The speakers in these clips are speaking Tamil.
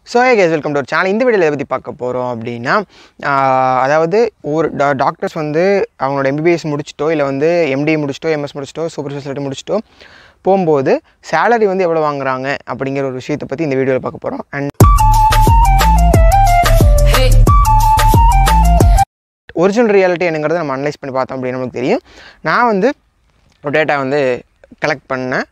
ஸோ கேஸ் வெல்கம் டு ஒரு சேனல் இந்த வீடியோவில் எதை பற்றி பார்க்க போகிறோம் அப்படின்னா ஆஹ், அதாவது ஒரு டா டாக்டர்ஸ் வந்து அவங்களோட எம்பிபிஎஸ் முடிச்சிட்டோ இல்லை வந்து எம்டி முடிச்சிட்டோ எம்எஸ் முடிச்சிட்டோ சூப்பர் ஸ்பெஷாலிட்டி முடிச்சிட்டோ போகும்போது சேலரி வந்து எவ்வளோ வாங்குறாங்க அப்படிங்கிற ஒரு விஷயத்தை பற்றி இந்த வீடியோவில் பார்க்க போகிறோம் அண்ட் ஒரிஜினல் ரியாலிட்டி என்னங்கிறத நம்ம அனலைஸ் பண்ணி பார்த்தோம் அப்படின்னு நமக்கு தெரியும் நான் வந்து ஒரு டேட்டா வந்து கலெக்ட் பண்ணேன்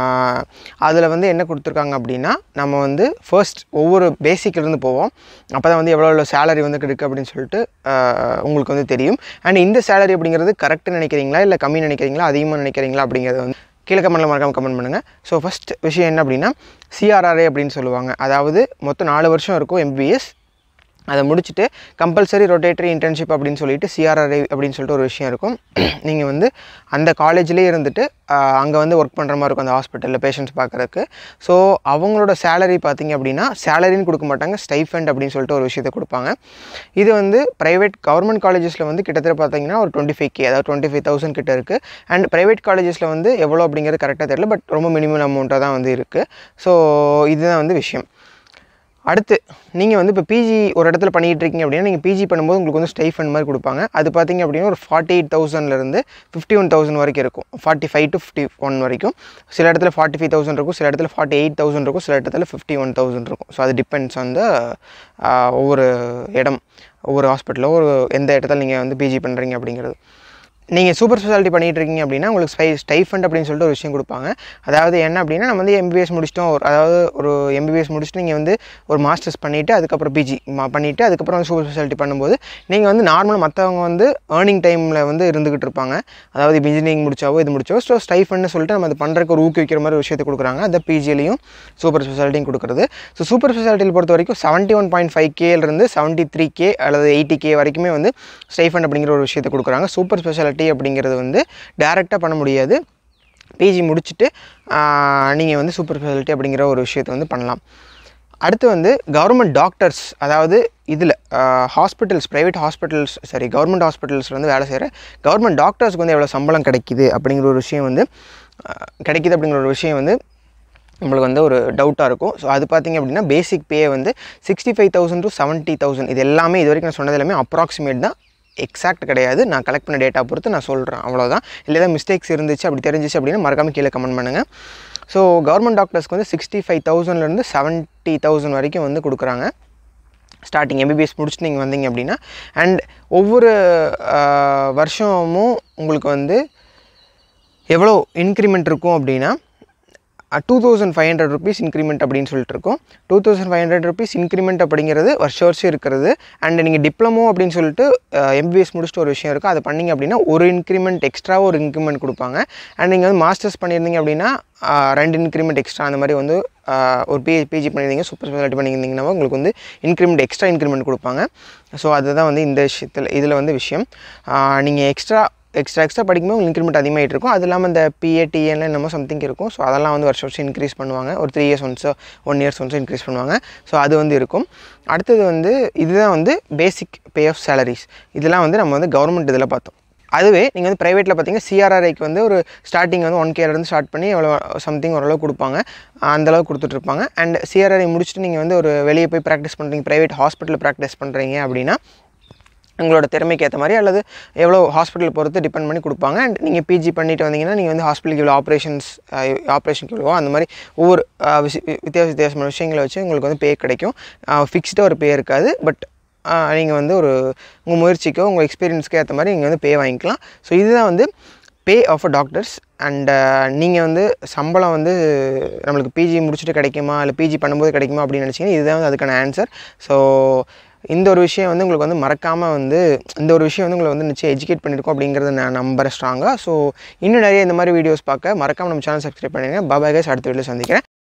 அதில் வந்து என்ன கொடுத்துருக்காங்க அப்படின்னா நம்ம வந்து ஃபர்ஸ்ட் ஒவ்வொரு பேசிக்லேருந்து போவோம் அப்போ தான் வந்து எவ்வளோ எவ்வளோ சேலரி வந்து இருக்குது அப்படின்னு சொல்லிட்டு ஆஹ், உங்களுக்கு வந்து தெரியும் அண்ட் இந்த சேலரி அப்படிங்கிறது கரெக்டு நினைக்கிறீங்களா இல்லை கம்மி நினைக்கிறீங்களா அதிகமாக நினைக்கிறீங்களா அப்படிங்கிறத வந்து கீழே கமெண்ட்டில் மறக்காம கமெண்ட் பண்ணுங்கள் ஸோ ஃபஸ்ட் விஷயம் என்ன அப்படின்னா சிஆர்ஆர்ஏ அப்படின்னு சொல்லுவாங்க அதாவது மொத்தம் நாலு வருஷம் இருக்கும் எம்பிபிஎஸ் அதை முடிச்சுட்டு கம்பல்சரி ரொட்டேட்டரி இன்டர்ன்ஷிப் அப்படின்னு சொல்லிட்டு சிஆர்ஆர்ஐ அப்படின்னு சொல்லிட்டு ஒரு விஷயம் இருக்கும் நீங்கள் வந்து அந்த காலேஜ்லேயே இருந்துட்டு அங்கே வந்து ஒர்க் பண்ணுற மாதிரி இருக்கும் அந்த ஹாஸ்பிட்டலில் பேஷண்ட்ஸ் பார்க்குறதுக்கு ஸோ அவங்களோட சேலரி பார்த்தீங்க அப்படின்னா சேலரின்னு கொடுக்க மாட்டாங்க ஸ்டைஃபண்ட் அப்படின்னு சொல்லிட்டு ஒரு விஷயத்தை கொடுப்பாங்க இது வந்து ப்ரைவேட் கவர்மெண்ட் காலேஜஸில் வந்து கிட்டத்தட்ட பார்த்தீங்கன்னா ஒரு டுவெண்ட்டி ஃபைவ் கே அதாவது டுவெண்ட்டி ஃபைவ் தௌசண்ட் கிட்ட இருக்குது அண்ட் ப்ரைவேட் காலேஜஸில் வந்து எவ்வளோ அப்படிங்கிறது கரெக்டாக தெரியல பட் ரொம்ப மினிமம் அமௌண்ட்டாக தான் வந்து இருக்குது ஸோ இதுதான் வந்து விஷயம் அடுத்து நீங்கள் வந்து இப்போ பிஜி ஒரு இடத்துல பண்ணிகிட்டு இருக்கீங்க அப்படின்னா நீங்கள் பிஜி பண்ணும்போது உங்களுக்கு வந்து ஸ்டைஃபண்ட் மாதிரி கொடுப்பாங்க அது பார்த்தீங்க அப்படின்னா ஒரு ஃபார்ட்டி எயிட் தௌசண்ட்லேருந்து ஃபிஃப்டி ஒன் தௌசண்ட் வரைக்கும் இருக்கும் forty five to fifty one வரைக்கும் சில இடத்துல ஃபார்ட்டி ஃபைவ் தௌசண்ட் இருக்கும் சில இடத்துல ஃபார்ட்டி எயிட் தௌசண்ட் இருக்கும் சில இடத்துல ஃபிஃப்டி ஒன் தௌசண்ட் இருக்கும் ஸோ அது டிபெண்ட்ஸ் ஆன் த ஒவ்வொரு இடம் ஒவ்வொரு ஹாஸ்பிட்டலோ ஒரு எந்த இடத்துல நீங்கள் வந்து பிஜி பண்ணுறீங்க அப்படிங்கிறது நீங்கள் சூப்பர் ஸ்பெஷாலிட்டி பண்ணிகிட்டு இருக்கீங்க அப்படின்னா உங்களுக்கு ஸ்பை ஸ்டைஃபண்ட் அப்படின்னு சொல்லிட்டு ஒரு விஷயம் கொடுப்பாங்க அதாவது என்ன அப்படின்னா நம்ம வந்து எம்பிபிஎஸ் முடிச்சிட்டோம் ஒரு அதாவது ஒரு எம்பிபிஎஸ் முடிச்சுட்டு நீங்கள் வந்து ஒரு மாஸ்டர்ஸ் பண்ணிவிட்டு அதுக்கப்புறம் பிஜி பண்ணிவிட்டு அதுக்கப்புறம் வந்து சூப்பர் ஸ்பெஷாலிட்டி பண்ணும்போது நீங்கள் வந்து நார்மலாக மற்றவங்க வந்து ஏர்னிங் டைமில் வந்து இருந்துகிட்டு இருப்பாங்க அதாவது இப்போ இன்ஜினியரிங் முடிச்சாவோ இது முடிச்சோ ஸோ ஸ்டைஃபண்ட்னு சொல்லிட்டு நம்ம அது பண்ணுறதுக்கு ஒரு ஊக்குவிக்கிற மாதிரி ஒரு விஷயத்தை கொடுக்குறாங்க அந்த பிஜிலையும் சூப்பர் ஸ்பெஷாலிட்டியும் கொடுக்குறது ஸோ சூப்பர் ஸ்பெஷாலிட்டியில் பொறுத்த வரைக்கும் செவன்ட்டி ஒன் பாயிண்ட் ஃபைவ் கேலேருந்து செவன்ட்டி த்ரீ கே அல்லது எயிட்டி கே வரைக்குமே வந்து ஸ்டைஃபண்ட் அப்படிங்கிற ஒரு விஷயத்தை கொடுக்குறாங்க சூப்பர் ஸ்பெஷாலிட்டி அப்படிங்கிறது வந்து டேரெக்டாக பண்ண முடியாது பிஜி முடிச்சுட்டு நீங்கள் வந்து சூப்பர் ஸ்பெஷாலிட்டி அப்படிங்கிற ஒரு விஷயத்தை வந்து பண்ணலாம் அடுத்து வந்து கவர்மெண்ட் டாக்டர்ஸ் அதாவது இதில் hospitals private hospitals sorry government ஹாஸ்பிட்டல்ஸில் வந்து வேலை செய்கிற கவர்மெண்ட் டாக்டர்ஸ்க்கு வந்து எவ்வளோ சம்பளம் கிடைக்குது அப்படிங்கிற ஒரு விஷயம் வந்து ஆஹ், கிடைக்குது அப்படிங்கிற ஒரு விஷயம் வந்து நம்மளுக்கு வந்து ஒரு டவுட்டாக இருக்கும் ஸோ அது பார்த்தீங்க அப்படின்னா பேசிக் பே வந்து sixty five thousand to seventy thousand இது எல்லாமே இது வரைக்கும் நான் சொன்னது எல்லாமே அப்ராக்சிமேட் தான் எக்ஸாக்ட் கிடையாது நான் கலெக்ட் பண்ண டேட்டா பொறுத்து நான் சொல்கிறேன் அவ்வளோதான் இல்லை ஏதாவது மிஸ்டேக்ஸ் இருந்துச்சு அப்படி தெரிஞ்சிச்சு அப்படின்னா மறக்காம கீழே கமெண்ட் பண்ணுங்கள் ஸோ கவர்மெண்ட் டாக்டர்ஸ்க்கு வந்து சிக்ஸ்டி ஃபைவ் தௌசண்ட்லேருந்து செவன்ட்டி தௌசண்ட் வரைக்கும் வந்து கொடுக்குறாங்க ஸ்டார்டிங் எம்பிபிஎஸ் முடிச்சுட்டு நீங்கள் வந்தீங்க அப்படின்னா அண்ட் ஒவ்வொரு ஆஹ், வருஷமும் உங்களுக்கு வந்து எவ்வளோ இன்க்ரிமெண்ட் இருக்கும் அப்படின்னா two thousand five hundred rupees increment அப்படின்னு சொல்லிட்டு இருக்கோம் two thousand five hundred rupees increment அப்படிங்கிறது வருஷம் வருஷம் இருக்கிறது அண்ட் நீங்கள் டிப்ளமோ அப்படின்னு சொல்லிட்டு எம்பிபிஎஸ் முடிச்சுட்டு ஒரு விஷயம் இருக்குது அதை பண்ணீங்க அப்படின்னா ஒரு இன்க்ரிமெண்ட் எக்ஸ்ட்ராவாக ஒரு இன்க்ரிமெண்ட் கொடுப்பாங்க அண்ட் நீங்கள் வந்து மாஸ்டர்ஸ் பண்ணியிருந்தீங்க அப்படின்னா ஆஹ், ரெண்டு இன்க்ரிமெண்ட் எக்ஸ்ட்ரா அந்த மாதிரி வந்து ஆஹ், ஒரு பி பிஜி பண்ணியிருந்தீங்க சூப்பர் ஸ்பெஷாலிட்டி பண்ணியிருந்தீங்கன்னா உங்களுக்கு வந்து இன்க்ரிமெண்ட் எக்ஸ்ட்ரா இன்க்ரிமெண்ட் கொடுப்பாங்க ஸோ அதுதான் வந்து இந்த விஷயத்தில் இதில் வந்து விஷயம் நீங்கள் எக்ஸ்ட்ரா எக்ஸ்ட்ரா எக்ஸ்ட்ரா படிக்கும்போது உங்களுக்கு இன்க்ரிமெண்ட் அதிகமாகிட்டு இருக்கும் அது இல்லாமல் இந்த பிஏ டிஎன்ல என்னமோ சம்திங் இருக்கும் ஸோ அதெல்லாம் வந்து வருஷம் வருஷம் இன்க்ரீஸ் பண்ணுவாங்க ஒரு த்ரீ இயர்ஸ் ஒன்ஸோ ஒன் இயர்ஸ் ஒன்ஸோ இன்க்ரீஸ் பண்ணுவாங்க ஸோ அது வந்து இருக்கும் அடுத்தது வந்து இதுதான் வந்து பேசிக் பே ஆஃப் சேலரிஸ் இதெல்லாம் வந்து நம்ம வந்து கவர்மெண்ட் இதில் பார்த்தோம் அதுவே நீங்கள் வந்து ப்ரைவேட்டில் பார்த்தீங்கன்னா சிஆர்ஆர்ஐக்கு வந்து ஒரு ஸ்டார்டிங் வந்து ஒன் கேலேருந்து ஸ்டார்ட் பண்ணி எவ்வளோ சம்திங் ஓரளவு கொடுப்பாங்க அந்தளவு கொடுத்துட்ருப்பாங்க அண்ட் சிஆர்ஆர்ஐ முடிச்சுட்டு நீங்கள் வந்து ஒரு வெளியே போய் ப்ராக்டிஸ் பண்ணுறீங்க ப்ரைவேட் ஹாஸ்பிட்டலில் ப்ராக்டிஸ் பண்ணுறீங்க அப்படின்னா உங்களோட திறமைக்கு ஏற்ற மாதிரி அல்லது எவ்வளோ ஹாஸ்பிட்டல் பொறுத்து டிபெண்ட் பண்ணி கொடுப்பாங்க அண்ட் நீங்கள் பிஜி பண்ணிட்டு வந்தீங்கன்னா நீங்கள் வந்து ஹாஸ்பிட்டலுக்கு இவ்வளோ ஆப்ரேஷன்ஸ் ஆப்ரேஷனுக்கு இவ்வளோ அந்த மாதிரி ஒவ்வொரு அஹ், விஷ- வித்தியாச வித்தியாசமான விஷயங்களை வச்சு உங்களுக்கு வந்து பே கிடைக்கும் ஃபிக்ஸ்டாக ஒரு பே இருக்காது பட் நீங்கள் வந்து ஒரு உங்கள் முயற்சிக்கோ உங்கள் எக்ஸ்பீரியன்ஸ்க்கோ ஏற்ற மாதிரி நீங்கள் வந்து பே வாங்கிக்கலாம் ஸோ இதுதான் வந்து pay of a doctors and நீங்கள் வந்து சம்பளம் வந்து நம்மளுக்கு பிஜி முடிச்சுட்டு கிடைக்குமா இல்லை பிஜி பண்ணும்போது கிடைக்குமா அப்படின்னு நினச்சிங்கன்னா இதுதான் வந்து அதுக்கான ஆன்சர் ஸோ இந்த ஒரு விஷயம் வந்து உங்களுக்கு வந்து மறக்காமல் வந்து இந்த ஒரு விஷயம் வந்து உங்களை வந்து நிச்சயம் எஜுகேட் பண்ணியிருக்கோம் அப்படிங்கிறத நான் நம்புறேன் ஸ்ட்ராங்காக ஸோ இன்னும் நிறைய இந்த மாதிரி வீடியோஸ் பார்க்க மறக்காம நம்ம சேனல் சப்ஸ்கிரைப் பண்ணுங்கள் பாபாய் கைஸ் அடுத்த வீடியோ சந்திக்கிறேன்